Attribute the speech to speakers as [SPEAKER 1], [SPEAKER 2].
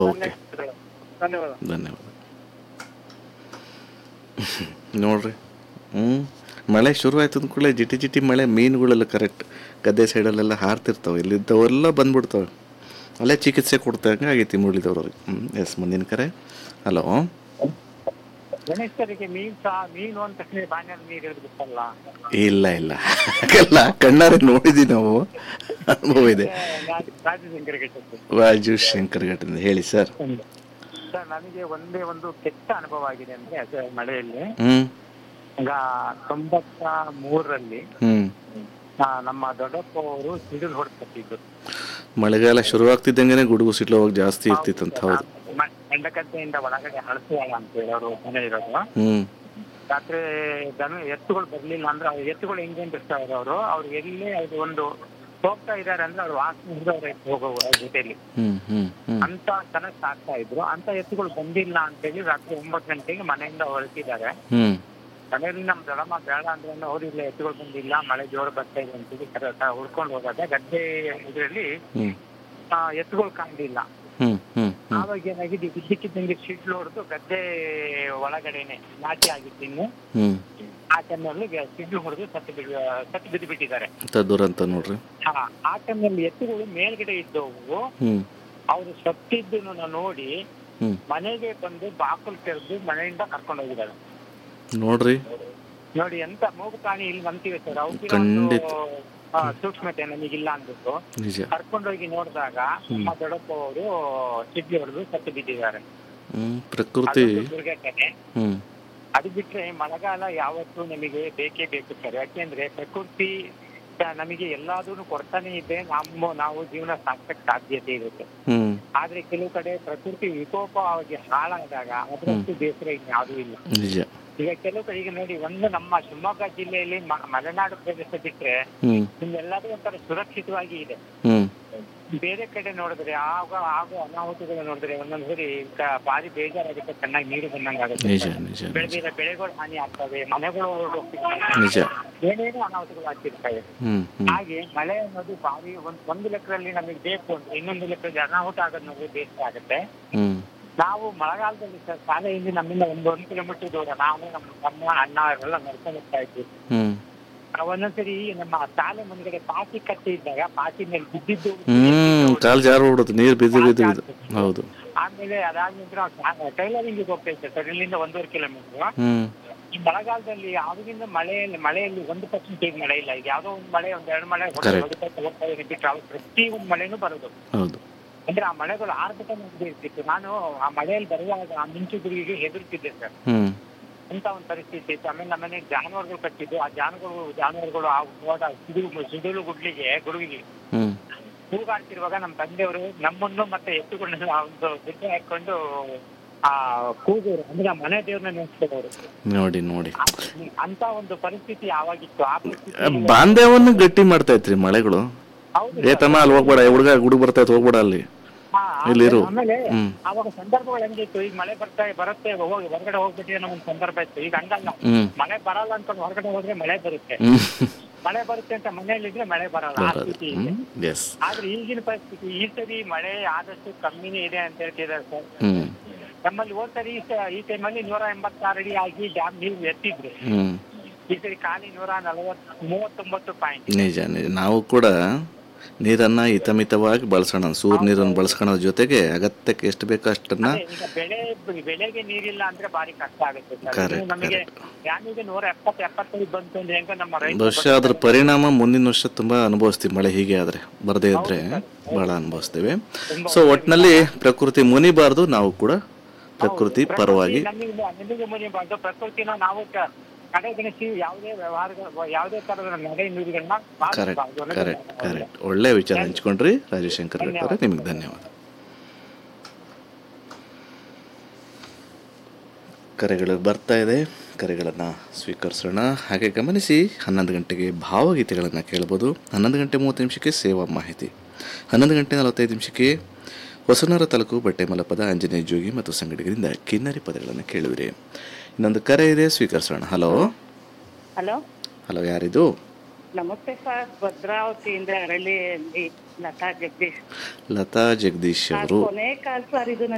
[SPEAKER 1] Okay
[SPEAKER 2] ಧನ್ಯವಾದ
[SPEAKER 1] ಧನ್ಯವಾದ ನೋಡ್ರಿ ಹ್ಞೂ ಮಳೆ ಶುರುವಾಯ್ತು ಅಂದ್ಕೂಡಲೇ ಜಿಟಿ ಜಿಟಿ ಮಳೆ ಮೀನುಗಳೆಲ್ಲ ಕರೆಕ್ಟ್ ಗದ್ದೆ ಸೈಡಲ್ಲೆಲ್ಲ ಹಾರ್ತಿರ್ತಾವೆ ಇಲ್ಲಿದ್ದವೆಲ್ಲ ಬಂದ್ಬಿಡ್ತವೆ ಅಲ್ಲೇ ಚಿಕಿತ್ಸೆ ಕೊಡ್ತಂಗೆ ಆಗೈತಿ ಮುರಳಿದವ್ರಿಗೆ ಹ್ಞೂ ಎಸ್ ಮುಂದಿನ ಕರೆ ಹಲೋ
[SPEAKER 2] ಗಣೇಶರಿಗೆ ಮೀನ್ ಸಹ ಮೀನು ಅಂತ ತಕ್ಷಣ ಬಾಣ್ಯದ ನೀರು ಹಿಡಿದು ಬಿಟ್ಟಲ್ಲ
[SPEAKER 1] ಇಲ್ಲ ಇಲ್ಲ ಹಾಗಲ್ಲ ಕಣ್ಣಾರೆ ನೋಡಿದ್ದೀವಿ ನಾವು ಅನುಭವ ಇದೆ
[SPEAKER 2] ರಾಜಶಂಕರಿಗೆ
[SPEAKER 1] ರಾಜು ಶಂಕರ್ ಘಟನೆ ಹೇಳಿ ಸರ್
[SPEAKER 2] ಸರ್ ನನಗೆ ಒಂದೇ ಒಂದು ಕೆಟ್ಟ ಅನುಭವ ಆಗಿದೆ ಅಂದ್ರೆ ಅದೇ ಮಳೆಯಲ್ಲಿ
[SPEAKER 1] ಹ್ಞೂ
[SPEAKER 2] ಈಗ ತೊಂಬತ್ತ ಮೂರರಲ್ಲಿ
[SPEAKER 1] ಹ್ಞೂ
[SPEAKER 2] ಆ, ನಮ್ಮ ದೊಡ್ಡಪ್ಪ ಅವರು ಸಿಡಿಲ್ ಹೊಡೆದಿದ್ದು
[SPEAKER 1] ಮಳೆಗಾಲ ಶುರುವಾಗ್ತಿದ್ದಂಗೆ ಗುಡುಗು ಸಿಡ್ಲು ಹೋಗಿ ಜಾಸ್ತಿ ಇರ್ತಿತ್ತಂತ ಹೌದು
[SPEAKER 2] ಮಂಡಕಟ್ಟೆಯಿಂದ ಒಳಗಡೆ ಹಳಸುವಾಗ ಅಂತ ಹೇಳಿ ಅವರು ಮನೆ ಇರೋದು
[SPEAKER 1] ಹ್ಞೂ
[SPEAKER 2] ರಾತ್ರಿ ದನ ಎತ್ತುಗಳು ಬರ್ಲಿಲ್ಲ ಅಂದ್ರೆ ಅವ್ರು ಎತ್ತುಗಳು ಹೆಂಗೆ ಇರ್ತಾವ್ರು ಅವರು ಅವ್ರು ಎಲ್ಲೇ ಅದು ಒಂದು ಹೋಗ್ತಾ ಇದಾರೆ ಅಂದ್ರೆ ಅವ್ರು ವಾಸನೆ ಹಿಡಿದವ್ರೆ ಹೋಗೋ ಜೊತೆಲಿ
[SPEAKER 1] ಹ್ಞೂ ಹ್ಞೂ ಹ್ಞೂ
[SPEAKER 2] ಅಂತ ಚೆನ್ನಾಗಿ ಸಾಕ್ತಾ ಇದ್ರು ಅಂತ ಎತ್ತುಗಳು ಬಂದಿಲ್ಲ ಅಂತ ಹೇಳಿ ರಾತ್ರಿ ಒಂಬತ್ತು ಗಂಟೆಗೆ ಮನೆಯಿಂದ ಹೊರಟಿದ್ದಾರೆ
[SPEAKER 1] ಹ್ಞೂ
[SPEAKER 2] ಮನೆಯಲ್ಲಿ ನಮ್ಮ ದೊಡ್ಡಮ್ಮ ಬೇಡ ಅಂದ್ರೆ ಅವ್ರು ಇಲ್ಲ ಎತ್ತುಗಳು ಬಂದಿಲ್ಲ ಮಳೆ ಜೋರು ಬರ್ತಾ ಇದೆ ಅಂತೇಳಿ ಕರೆ ಹುಡ್ಕೊಂಡು ಹೋದಾಗ ಗದ್ದೆ ಇದರಲ್ಲಿ
[SPEAKER 1] ಹ್ಞೂ
[SPEAKER 2] ಎತ್ತುಗಳು ಕಾಣಲಿಲ್ಲ
[SPEAKER 1] ಹ್ಮ್ ಹ್ಮ್ ಹ್ಮ್
[SPEAKER 2] ಆವಾಗ ಏನಾಗಿದೆ ಇದ್ದಕ್ಕಿದ್ದಂಗೆ ಸಿಡ್ಲು ಹೊಡೆದು ಗದ್ದೆ ಒಳಗಡೆನೆ ನಾಟಿ ಆಗಿತ್ತು ಇನ್ನು
[SPEAKER 1] ಹ್ಮ್
[SPEAKER 2] ಆ ಟೈಮಲ್ಲಿ ಸಿಡ್ಲು ಹೊಡೆದು ಸತ್ತು ಬಿಡ್ ಸತ್ತು ಬಿದ್ದು ಬಿಟ್ಟಿದ್ದಾರೆ
[SPEAKER 1] ದುರಂತ ನೋಡ್ರಿ
[SPEAKER 2] ಹಾ ಆ ಟೈಮಲ್ಲಿ ಎತ್ತುಗಳು ಮೇಲ್ಗಡೆ ಇದ್ದವು
[SPEAKER 1] ಹ್ಮ್
[SPEAKER 2] ಅವರು ಸತ್ತಿದ್ದನ್ನು ನೋಡಿ
[SPEAKER 1] ಹ್ಮ್
[SPEAKER 2] ಮನೆಗೆ ಬಂದು ಬಾಕಲು ತೆರೆದು ಮನೆಯಿಂದ ಕರ್ಕೊಂಡು ಹೋಗಿದ್ದಾರೆ
[SPEAKER 1] ನೋಡ್ರಿ
[SPEAKER 2] ನೋಡಿ ಎಂತ ಮೂಗು ಪ್ರಾಣಿ ಇಲ್ಲಿ ಅಂತೀವಿ ಸರ್ ಅವಕ್ಕೆ
[SPEAKER 1] ಖಂಡಿತ.
[SPEAKER 2] ಸೂಕ್ಷ್ಮತೆ ನಮಗಿಲ್ಲ ಅಂದ್ಬಿಟ್ಟು
[SPEAKER 1] ನಿಜ
[SPEAKER 2] ಕರ್ಕೊಂಡೋಗಿ ನೋಡಿದಾಗ ನಮ್ಮ ದೊಡ್ಡಪ್ಪ ಅವರು ಸಿಡ್ಲಿ ಹೊಡೆದು ಸತ್ತು ಬಿದ್ದಿದ್ದಾರೆ
[SPEAKER 1] ಹ್ಮ್ ಪ್ರಕೃತಿ
[SPEAKER 2] ಅದೊಂದು ದುರ್ಘಟನೆ
[SPEAKER 1] ಹ್ಮ್
[SPEAKER 2] ಅದು ಬಿಟ್ರೆ ಮಳೆಗಾಲ ಯಾವತ್ತೂ ನಮಗೆ ಬೇಕೇ ಬೇಕು ಸರ್ ಯಾಕೆಂದ್ರೆ ಪ್ರಕೃತಿ ಸ- ನಮಗೆ ಎಲ್ಲಾದನ್ನು ಕೊಡ್ತಾನೆ ಇದೆ ನಮ್ಮ ನಾವು ಜೀವನ ಸಾಕ್ಸಕ್ ಸಾಧ್ಯತೆ ಇರುತ್ತೆ
[SPEAKER 1] ಹ್ಮ್
[SPEAKER 2] ಆದ್ರೆ ಕೆಲವು ಕಡೆ ಪ್ರಕೃತಿ ವಿಕೋಪವಾಗಿ ಹಾಳಾದಾಗ ಅದರಷ್ಟು ಬೇಸರ ಇನ್ಯಾವುದೂ ಇಲ್ಲ
[SPEAKER 1] ನಿಜ
[SPEAKER 2] ಈಗ ಕೆಲವು ಕಡೆ ಈಗ ನೋಡಿ ಒಂದು ನಮ್ಮ ಶಿವಮೊಗ್ಗ ಜಿಲ್ಲೆಯಲ್ಲಿ ಮ- ಮಲೆನಾಡು ಪ್ರದೇಶ ಬಿಟ್ರೆ
[SPEAKER 1] ಹ್ಮ್
[SPEAKER 2] ಇನ್ನೆಲ್ಲದೂ ಒಂಥರ ಸುರಕ್ಷಿತವಾಗಿ ಇದೆ
[SPEAKER 1] ಹ್ಮ್
[SPEAKER 2] ಬೇರೆ ಕಡೆ ನೋಡಿದ್ರೆ ಆಗ ಆಗೋ ಅನಾಹುತಗಳು ನೋಡಿದ್ರೆ ಒಂದೊಂದ್ ಸರಿ ಕ- ಭಾರಿ ಬೇಜಾರಾಗುತ್ತೆ ಚೆನ್ನಾಗಿ ನೀರು ಬಂದಂಗ
[SPEAKER 1] ನಿಜ
[SPEAKER 2] ಆಗುತ್ತೆ
[SPEAKER 1] ನಿಜ ನಿಜ
[SPEAKER 2] ಬೆಳೆದಿರೋ ಬೆಳೆಗಳು ಹಾನಿ ಆಗ್ತವೆ ಮನೆಗಳು ಹೋಗ್ತಿರ್ತವೆ.
[SPEAKER 1] ನಿಜ
[SPEAKER 2] ಏನೇನೋ ಅನಾಹುತಗಳು ಆಗ್ತಿರ್ತವೆ
[SPEAKER 1] ಹ್ಮ್ ಹ್ಮ್
[SPEAKER 2] ಹಾಗೆ ಮಳೆ ಅನ್ನೋದು ಭಾರಿ ಒಂದ್ ಒಂದು ಲೆಕ್ಕದಲ್ಲಿ ನಮಗೆ ಬೇಕು ಅಂದ್ರೆ ಇನ್ನೊಂದು ಲೆಕ್ಕದಲ್ಲಿ ಅನಾಹುತ ಆಗೋದು ನಮಗೆ ಬೇಸರ ಆಗುತ್ತೆ
[SPEAKER 1] ಹ್ಮ್
[SPEAKER 2] ನಾವು ಮಳೆಗಾಲದಲ್ಲಿ ಸರ್ ಶಾಲೆಯಿಂದ ನಮ್ಮಿಂದ ಒಂದು ಒಂದು ಕಿಲೋಮೀಟರ್ ದೂರ ನಾವು ನಮ್ಮ ತಮ್ಮ ಅಣ್ಣ ಅವರೆಲ್ಲ ನಡ್ಕೊಂಡು ಹೋಗ್ತಾ ಇದ್ವಿ
[SPEAKER 1] ಹ್ಮ್
[SPEAKER 2] ಆ ಒಂದೊಂದ್ಸರಿ ನಮ್ಮ ಶಾಲೆ ಮುಂದ್ಗಡೆ ಪಾಚಿ ಕಟ್ಟಿ ಇದ್ದಾಗ ಪಾಚಿ ಮೇಲೆ ಬಿದ್ದಿದ್ದು
[SPEAKER 1] ಹ್ಮ್ ಕಾಲ್ ಜಾರು ಬಿಡುತ್ತೆ ನೀರು ಬಿದ್ದು ಬಿದ್ದು ಬಿದ್ದು ಹೌದು
[SPEAKER 2] ಆಮೇಲೆ ಅದಾದ ನಂತರ ನಾವು ಟೈಲರಿಂಗ್ ಹೋಗ್ತಾ ಇದ್ದೆ ಸರ್ ಇಲ್ಲಿಂದ ಒಂದೂವರೆ ಕಿಲೋಮೀಟರ್
[SPEAKER 1] ಹ್ಮ್
[SPEAKER 2] ಈ ಮಳೆಗಾಲದಲ್ಲಿ ಆವಾಗಿಂದ ಮಳೆಯಲ್ಲಿ ಮಳೆಯಲ್ಲಿ ಒಂದು ಪರ್ಸೆಂಟೇಜ್ ಮಳೆ ಇಲ್ಲ ಈಗ ಯಾವುದೋ ಒಂದು ಮಳೆ ಒಂದ್ ಎರಡು ಮಳೆ
[SPEAKER 1] Correct.
[SPEAKER 2] ಹೊಡೆದು ಹೋಗ್ತಾ ಇದೆ ಬಿಟ್ಟರೆ ಅವ್ರು ಪ್ರತಿ ಒಂದು ಮಳೆನೂ ಬರೋದು
[SPEAKER 1] ಹೌದು
[SPEAKER 2] ಅಂದ್ರೆ ಆ ಮಳೆಗಳು ಆರ್ಭಟ ಮುಗ್ದು ಇರ್ತಿತ್ತು ನಾನು ಆ ಮಳೆಯಲ್ಲಿ ಬರುವಾಗ ಆ ಮಿಂಚು ಗುರುಗಿಗೆ ಹೆದರ್ತಿದ್ದೆ ಸರ್
[SPEAKER 1] ಹ್ಮ್
[SPEAKER 2] ಅಂತ ಒಂದು ಪರಿಸ್ಥಿತಿ ಇತ್ತು ಆಮೇಲೆ ನಮ್ಮನೆ ಜಾನುವಾರುಗಳು ಕಟ್ಟಿದ್ದು ಆ ಜಾನುಗಳು ಜಾನುವಾರುಗಳು ಆ ಹೋದ ಸಿಡಿಲು ಸಿಡಿಲು ಗುಡ್ಲಿಗೆ ಗುಡುಗಿಗೆ
[SPEAKER 1] ಹ್ಮ್
[SPEAKER 2] ಕೂಗಾಡ್ತಿರುವಾಗ ನಮ್ಮ ತಂದೆಯವರು ನಮ್ಮನ್ನು ಮತ್ತೆ ಎತ್ತುಗಳನ್ನೆಲ್ಲ ಒಂದು ಗುಡ್ಡೆ ಹಾಕೊಂಡು ಆ ಕೂಗೋರು ಅಂದ್ರೆ ಆ ಮನೆ ದೇವ್ರನ್ನ ನೆನೆಸ್ಕೊಳ್ಳೋರು
[SPEAKER 1] ನೋಡಿ ನೋಡಿ
[SPEAKER 2] ಅಂತ ಒಂದು ಪರಿಸ್ಥಿತಿ ಯಾವಾಗಿತ್ತು ಆ ಪರಿಸ್ಥಿತಿ
[SPEAKER 1] ಬಾಂಧವ್ಯವನ್ನು ಗಟ್ಟಿ ಮಾಡ್ತಾ ಇತ್ರಿ ಮಳೆಗಳು
[SPEAKER 2] ಹೌದು
[SPEAKER 1] ಏ ತಮ್ಮ ಅಲ್ಲಿ ಹೋಗ್ಬೇಡ ಹುಡುಗ ಹುಡುಗ ಬರ್ತಾ ಇತ್ತು ಹೋಗ್ಬೇಡ ಅಲ್ಲಿ
[SPEAKER 2] ಹಾ,
[SPEAKER 1] ಇಲ್ಲಿರು.
[SPEAKER 2] ಆಮೇಲೆ
[SPEAKER 1] ಹ್ಮ್
[SPEAKER 2] ಅವಾಗ ಸಂದರ್ಭಗಳು ಹೆಂಗಿತ್ತು ಈಗ ಮಳೆ ಬರ್ತಾ ಬರುತ್ತೆ ಹೋಗಿ ಹೊರಗಡೆ ಹೋಗ್ಬಿಟ್ಟು ಅನ್ನೋ ಒಂದು ಸಂದರ್ಭ ಇತ್ತು ಈಗ ಹಂಗಲ್ಲ
[SPEAKER 1] ಹ್ಮ್
[SPEAKER 2] ಮಳೆ ಬರಲ್ಲ ಅನ್ಕೊಂಡು ಹೊರಗಡೆ ಹೋದ್ರೆ ಮಳೆ ಬರುತ್ತೆ
[SPEAKER 1] ಹ್ಮ್
[SPEAKER 2] ಮಳೆ ಬರುತ್ತೆ ಅಂತ ಮನೆಯಲ್ಲಿದ್ರೆ ಮಳೆ ಬರಲ್ಲ ಆ
[SPEAKER 1] ಬರೋದು
[SPEAKER 2] ಸ್ಥಿತಿ ಇದೆ
[SPEAKER 1] ಹ್ಮ್ ಎಸ್
[SPEAKER 2] ಆದ್ರೆ ಈಗಿನ ಪರಿಸ್ಥಿತಿ ಈ ಸರಿ ಮಳೆ ಆದಷ್ಟು ಕಮ್ಮಿನೇ ಇದೆ ಅಂತ ಹೇಳ್ತಿದ್ದಾರೆ ಸರ್
[SPEAKER 1] ಹ್ಮ್
[SPEAKER 2] ನಮ್ಮಲ್ಲಿ ಹೋದ್ ಸರಿ ಈ ಸ- ಈ ಟೈಮಲ್ಲಿ ನೂರ ಎಂಬತ್ತಾರು ಅಡಿ ಆಗಿ ಡ್ಯಾಮ್ ನೀರು ಎತ್ತಿದ್ರು
[SPEAKER 1] ಹ್ಮ್
[SPEAKER 2] ಈ ಸರಿ ಖಾಲಿ ನೂರ ನಲವತ್ ಮೂವತ್ತೊಂಬತ್ತು ಪಾಯಿಂಟ್
[SPEAKER 1] ನಿಜ ನಿಜ ನಾವು ಕೂಡ ನೀರನ್ನ ಹಿತಮಿತವಾಗಿ ಬಳಸೋಣ ಸೂರ್ಯ ನೀರನ್ನು ಬಳಸ್ಕೊಳ್ಳೋದ್ರ ಜೊತೆಗೆ ಅಗತ್ಯಕ್ಕೆ ಎಷ್ಟು ಬೇಕೋ ಅಷ್ಟನ್ನ
[SPEAKER 2] ಈಗ ಬೆಳೆ ಬೆಳೆಗೆ ನೀರಿಲ್ಲ ಅಂದ್ರೆ ಬಾರಿ ಕಷ್ಟ ಆಗುತ್ತೆ ಸರ್
[SPEAKER 1] Correct,
[SPEAKER 2] ಇನ್ನು ನಮಗೆ ಡ್ಯಾಮಿಗೆ ನೂರ ಎಪ್ಪತ್ತು ಎಪ್ಪತ್ತೈದು ಬಂತು ಅಂದ್ರೆ ಹೆಂಗ ನಮ್ಮ ರೈತ
[SPEAKER 1] ವರ್ಷ ಅದ್ರ ಪರಿಣಾಮ ಮುಂದಿನ ವರ್ಷ ತುಂಬಾ ಅನುಭವಿಸ್ತೀವಿ ಮಳೆ ಹೀಗೆ ಆದ್ರೆ ಬರದೇ ಇದ್ರೆ ಬಹಳ ಅನುಭವಿಸ್ತೀವಿ ಸೊ ಒಟ್ಟಿನಲ್ಲಿ ಪ್ರಕೃತಿ ಮುನಿಬಾರ್ದು ನಾವು ಕೂಡ ಪ್ರಕೃತಿ ಪರವಾಗಿ
[SPEAKER 2] ನಮಗೆ ನಮಗೆ ಮುನಿಬಾರ್ದು ಪ್ರಕೃತಿನ ನಾವು ಕ- ಕಡೆಗಣಿಸಿ ಯಾವುದೇ ವ್ಯವಹಾರಗಳು ಯಾವುದೇ ತರದ ನಡೆ ನುಡಿಗಳನ್ನ
[SPEAKER 1] ಕರೆಕ್ಟ್
[SPEAKER 2] ಮಾಡಬಾರ್ದು ಅನ್ನೋದು
[SPEAKER 1] ಕರೆಕ್ಟ್
[SPEAKER 2] ನನ್ನ
[SPEAKER 1] ಕರೆಕ್ಟ್ ಒಳ್ಳೆ ವಿಚಾರ ಹಂಚ್ಕೊಂಡ್ರಿ ರಾಜಶೇಖರ್ ಅವರೇ ನಿಮಗೆ ಧನ್ಯವಾದ ಕರೆಗಳು ಬರ್ತಾ ಇದೆ ಕರೆಗಳನ್ನು ಸ್ವೀಕರಿಸೋಣ ಹಾಗೆ ಗಮನಿಸಿ ಹನ್ನೊಂದು ಗಂಟೆಗೆ ಭಾವಗೀತೆಗಳನ್ನು ಕೇಳ್ಬೋದು ಹನ್ನೊಂದು ಗಂಟೆ ಮೂವತ್ತು ನಿಮಿಷಕ್ಕೆ ಸೇವಾ ಮಾಹಿತಿ ಹನ್ನೊಂದು ಗಂಟೆ ನಲವತ್ತೈದು ನಿಮಿಷಕ್ಕೆ ಹೊಸನೂರ ತಾಲೂಕು ಬಟ್ಟೆ ಮಲಪದ ಆಂಜನೇಯ ಜೋಗಿ ಮತ್ತು ಸಂಗಡಿಗರಿಂದ ಕಿನ್ನರಿ ಪದಗಳನ್ನು ಕೇಳುವಿರಿ ಇನ್ನೊಂದು ಕರೆ ಇದೆ ಸ್ವೀಕರಿಸೋಣ ಹಲೋ
[SPEAKER 3] ಹಲೋ
[SPEAKER 1] ಹಲೋ ಯಾರಿದು
[SPEAKER 3] ನಮಸ್ತೆ ಸರ್ ಭದ್ರಾವತಿಯಿಂದ ಅರಳಿಯಲ್ಲಿ ಲತಾ ಜಗದೀಶ್
[SPEAKER 1] ಲತಾ ಜಗದೀಶ್
[SPEAKER 3] ಸರ್
[SPEAKER 1] ಅವರು
[SPEAKER 3] ಕೊನೆ ಕಾಲ್ ಸರ್ ಇದು